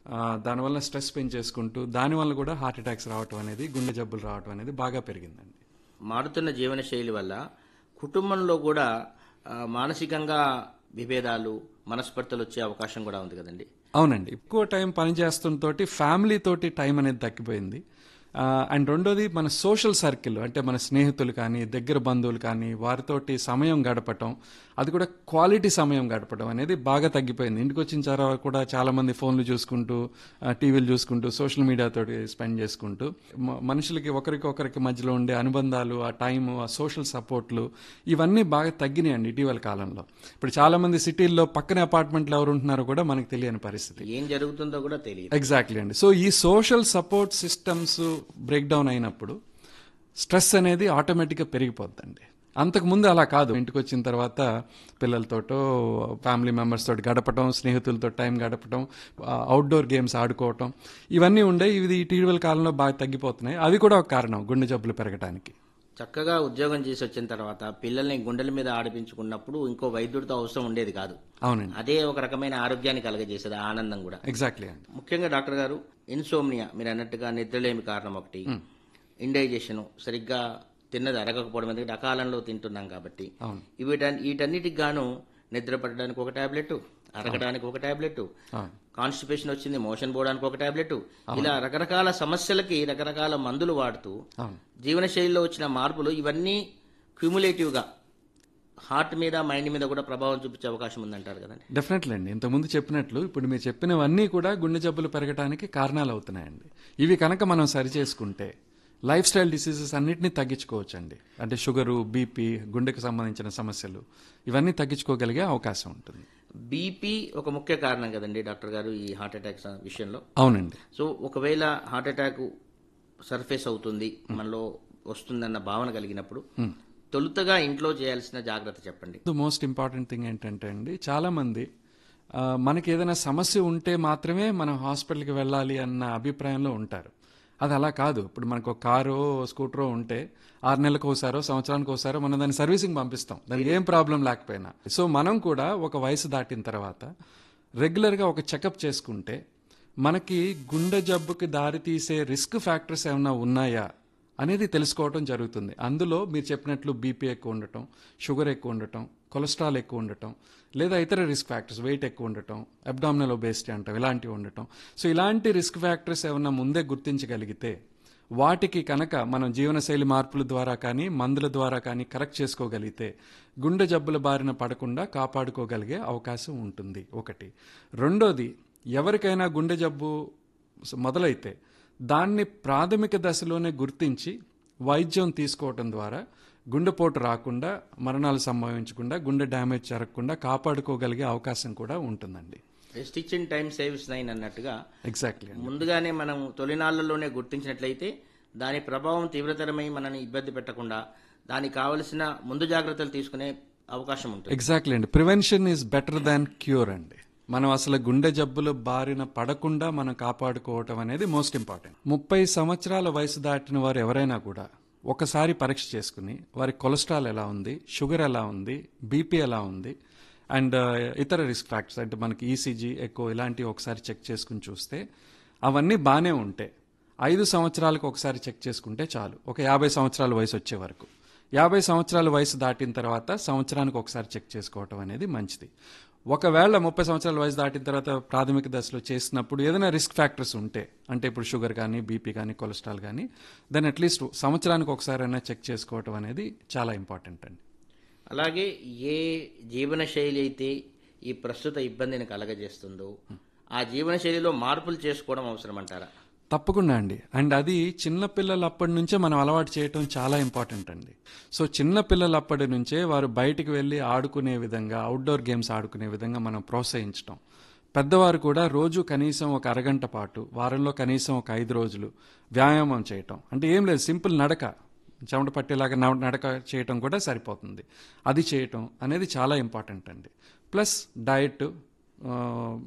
ఆ, దానివల్ల స్ట్రెస్ పెంచేసుకుంటూ దానివల్ల కూడా హార్ట్ అటాక్స్ రావటం అనేది గుండె జబ్బులు రావటం అనేది బాగా పెరిగిందండి మారుతున్న జీవన శైలి వల్ల కుటుంబంలో కూడా ఆ, మానసికంగా విభేదాలు మనస్పర్ధలు వచ్చే అవకాశం కూడా ఉంది కదండి అవునండి ఎక్కువ టైం పని చేస్తుంటోటి ఫ్యామిలీ తోటి టైం అనేది తగ్గిపోయింది అండ్ రెండోది మన సోషల్ సర్కిల్ అంటే మన స్నేహితులు కానీ దగ్గర బంధువులు కానీ వారితోటి సమయం గడపటం అది కూడా క్వాలిటీ సమయం గడపడం అనేది బాగా తగ్గిపోయింది ఇంటికి వచ్చిన తర్వాత కూడా చాలా మంది ఫోన్లు చూసుకుంటూ ఆ, టీవీలు చూసుకుంటూ సోషల్ మీడియా తోటి స్పెండ్ చేసుకుంటూ మ- మనుషులకి ఒకరికొకరికి మధ్యలో ఉండే అనుబంధాలు ఆ టైము ఆ సోషల్ సపోర్ట్లు ఇవన్నీ బాగా తగ్గినాయండి ఇటీవల కాలంలో ఇప్పుడు చాలా మంది సిటీల్లో పక్కనే అపార్ట్మెంట్లు ఎవరు ఉంటున్నారో కూడా మనకు తెలియని పరిస్థితి ఏం జరుగుతుందో కూడా తెలియదు ఎగ్జాక్ట్లీ అండి సో ఈ social support systems break down అయినప్పుడు స్ట్రెస్ అనేది ఆటోమేటిక్గా పెరిగిపోద్దండి అంతకుముందు అలా కాదు ఇంటికి వచ్చిన తర్వాత పిల్లలతోటో ఫ్యామిలీ మెంబర్స్ తోటి గడపటం స్నేహితులతో టైం గడపటం అవుట్డోర్ గేమ్స్ ఆడుకోవటం ఇవన్నీ ఉండే ఇది ఇటీవల కాలంలో బాగా తగ్గిపోతున్నాయి అది కూడా ఒక కారణం గుండె జబ్బులు పెరగడానికి చక్కగా ఉద్యోగం చేసి వచ్చిన తర్వాత పిల్లల్ని గుండెల మీద ఆడిపించుకున్నప్పుడు ఇంకో వైద్యుడితో అవసరం ఉండేది కాదు అవునండి అదే ఒక రకమైన ఆరోగ్యాన్ని కలగజేసేది ఆ ఆనందం కూడా ఎగ్జాక్ట్లీ అండి ముఖ్యంగా డాక్టర్ గారు ఇన్సోమ్నియా మీరు అన్నట్టుగా నిద్రలేమి కారణం ఒకటి ఇండైజెషన్ సరిగ్గా తిన్నది అరగకపోవడం ఎందుకంటే అకాలంలో తింటున్నాం కాబట్టి అవును. వీట- వీటన్నిటికి గాను నిద్ర పట్టడానికి ఒక టాబ్లెట్ అరగడానికి ఒక టాబ్లెట్ అవును. కాన్స్టిపేషన్ వచ్చింది మోషన్ పోవడానికి ఒక టాబ్లెట్ ఇలా రకరకాల సమస్యలకి రకరకాల మందులు వాడుతూ అవును జీవనశైలిలో వచ్చిన మార్పులు ఇవన్నీ క్యూములేటివ్ గా హార్ట్ మీద మైండ్ మీద కూడా ప్రభావం చూపించే అవకాశం ఉందంటారు కదండి డెఫినెట్లీ అండి ఇంతకుముందు చెప్పినట్లు ఇప్పుడు మీరు చెప్పినవన్నీ కూడా గుండె జబ్బులు పెరగడానికి కారణాలు అవుతున్నాయండి ఇవి కనుక మనం సరి చేసుకుంటే లైఫ్ స్టైల్ డిసీజెస్ అన్నిటినీ తగ్గించుకోవచ్చండి అంటే షుగరు బీపీ గుండెకు సంబంధించిన సమస్యలు ఇవన్నీ తగ్గించుకోగలిగే అవకాశం ఉంటుంది బీపీ ఒక ముఖ్య కారణం కదండి డాక్టర్ గారు ఈ హార్ట్ అటాక్స్ విషయంలో అవునండి సో ఒకవేళ హార్ట్ అటాక్ సర్ఫేస్ అవుతుంది మనలో వస్తుందన్న భావన కలిగినప్పుడు తొలుతగా ఇంట్లో చేయాల్సిన జాగ్రత్త చెప్పండి మోస్ట్ ఇంపార్టెంట్ థింగ్ ఏంటంటే అండి చాలా మంది ఆ, మనకి ఏదైనా సమస్య ఉంటే మాత్రమే మనం హాస్పిటల్కి వెళ్ళాలి అన్న అభిప్రాయంలో ఉంటారు అది అలా కాదు ఇప్పుడు మనకు ఒక కారో స్కూటరో ఉంటే ఆరు నెలలకు ఒకసారో సంవత్సరానికి ఒకసారో మనం దాన్ని సర్వీసింగ్ పంపిస్తాం దానికి ఏం ప్రాబ్లం లేకపోయినా సో మనం కూడా ఒక వయసు దాటిన తర్వాత రెగ్యులర్గా ఒక చెకప్ చేసుకుంటే మనకి గుండె జబ్బుకి దారితీసే రిస్క్ ఫ్యాక్టర్స్ ఏమైనా ఉన్నాయా అనేది తెలుసుకోవటం జరుగుతుంది అందులో మీరు చెప్పినట్లు బీపీ ఎక్కువ ఉండటం షుగర్ ఎక్కువ ఉండటం కొలెస్ట్రాల్ ఎక్కువ ఉండటం లేదా ఇతర రిస్క్ ఫ్యాక్టర్స్ వెయిట్ ఎక్కువ ఉండటం అబ్డామినల్ ఒబేసిటీ అంటాం ఇలాంటివి ఉండటం సో ఇలాంటి రిస్క్ ఫ్యాక్టర్స్ ఏమన్నా ముందే గుర్తించగలిగితే వాటికి కనుక మనం జీవనశైలి మార్పుల ద్వారా కానీ మందుల ద్వారా కానీ కరెక్ట్ చేసుకోగలిగితే గుండె జబ్బుల బారిన పడకుండా కాపాడుకోగలిగే అవకాశం ఉంటుంది ఒకటి రెండోది ఎవరికైనా గుండె జబ్బు స- మొదలైతే దాన్ని ప్రాథమిక దశలోనే గుర్తించి వైద్యం తీసుకోవటం ద్వారా గుండెపోటు రాకుండా మరణాలు సంభవించకుండా గుండె డ్యామేజ్ జరగకుండా కాపాడుకోగలిగే అవకాశం కూడా ఉంటుందండి stitch in time saves nine అన్నట్టుగా ఎగ్జాక్ట్లీ ముందుగానే మనం తొలినాళ్లలోనే గుర్తించినట్లయితే దాని ప్రభావం తీవ్రతరమై మనని ఇబ్బంది పెట్టకుండా దానికి కావలసిన ముందు జాగ్రత్తలు తీసుకునే అవకాశం ఉంటుంది ఎగ్జాక్ట్లీ అండి prevention is better than cure అండి మనం అసలు గుండె జబ్బుల బారిన పడకుండా మనం కాపాడుకోవటం అనేది మోస్ట్ ఇంపార్టెంట్ ముప్పై సంవత్సరాల వయసు దాటిన వారు ఎవరైనా కూడా ఒకసారి పరీక్ష చేసుకుని వారి కొలెస్ట్రాల్ ఎలా ఉంది షుగర్ ఎలా ఉంది బీపీ ఎలా ఉంది అండ్ ఇతర రిస్క్ ఫ్యాక్టర్స్ అంటే మనకి ఈసీజీ ఎక్కువ ఇలాంటివి ఒకసారి చెక్ చేసుకుని చూస్తే అవన్నీ బాగానే ఉంటే ఐదు సంవత్సరాలకు ఒకసారి చెక్ చేసుకుంటే చాలు ఒక యాభై సంవత్సరాల వయసు వచ్చే వరకు యాభై సంవత్సరాల వయసు దాటిన తర్వాత సంవత్సరానికి ఒకసారి చెక్ చేసుకోవటం అనేది మంచిది ఒకవేళ ముప్పై సంవత్సరాల వయసు దాటిన తర్వాత ప్రాథమిక దశలో చేసినప్పుడు ఏదైనా రిస్క్ ఫ్యాక్టర్స్ ఉంటే అంటే ఇప్పుడు షుగర్ కానీ బీపీ కానీ కొలెస్ట్రాల్ కానీ దాన్ని అట్లీస్ట్ సంవత్సరానికి ఒకసారైనా చెక్ చేసుకోవటం అనేది చాలా ఇంపార్టెంట్ అండి అలాగే ఏ జీవన శైలి అయితే ఈ ప్రస్తుత ఇబ్బందిని కలగజేస్తుందో ఆ జీవన శైలిలో మార్పులు చేసుకోవడం అవసరం అంటారా తప్పకుండా అండి అండ్ అది చిన్న పిల్లలు అప్పటి నుంచే మనం అలవాటు చేయటం చాలా ఇంపార్టెంట్ అండి సో చిన్న పిల్లలు అప్పటి నుంచే వారు బయటికి వెళ్ళి ఆడుకునే విధంగా అవుట్డోర్ గేమ్స్ ఆడుకునే విధంగా మనం ప్రోత్సహించటం పెద్దవారు కూడా రోజు కనీసం ఒక అరగంట పాటు వారంలో కనీసం ఒక ఐదు రోజులు వ్యాయామం చేయటం అంటే ఏం లేదు సింపుల్ నడక చెమట పట్టేలాగా నడ- నడక చేయటం కూడా సరిపోతుంది అది చేయటం అనేది చాలా ఇంపార్టెంట్ అండి ప్లస్ డయట్ ఆ,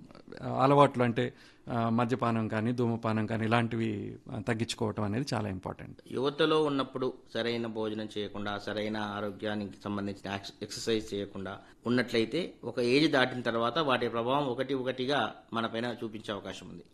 అలవాట్లు అంటే ఆ, మద్యపానం కానీ ధూమపానం కానీ ఇలాంటివి ఆ, తగ్గించుకోవటం అనేది చాలా ఇంపార్టెంట్ యువతలో ఉన్నప్పుడు సరైన భోజనం చేయకుండా సరైన ఆరోగ్యానికి సంబంధించిన యాక్స్- ఎక్సర్సైజ్ చేయకుండా ఉన్నట్లయితే ఒక ఏజ్ దాటిన తర్వాత వాటి ప్రభావం ఒకటి ఒకటిగా మన పైన చూపించే అవకాశం ఉంది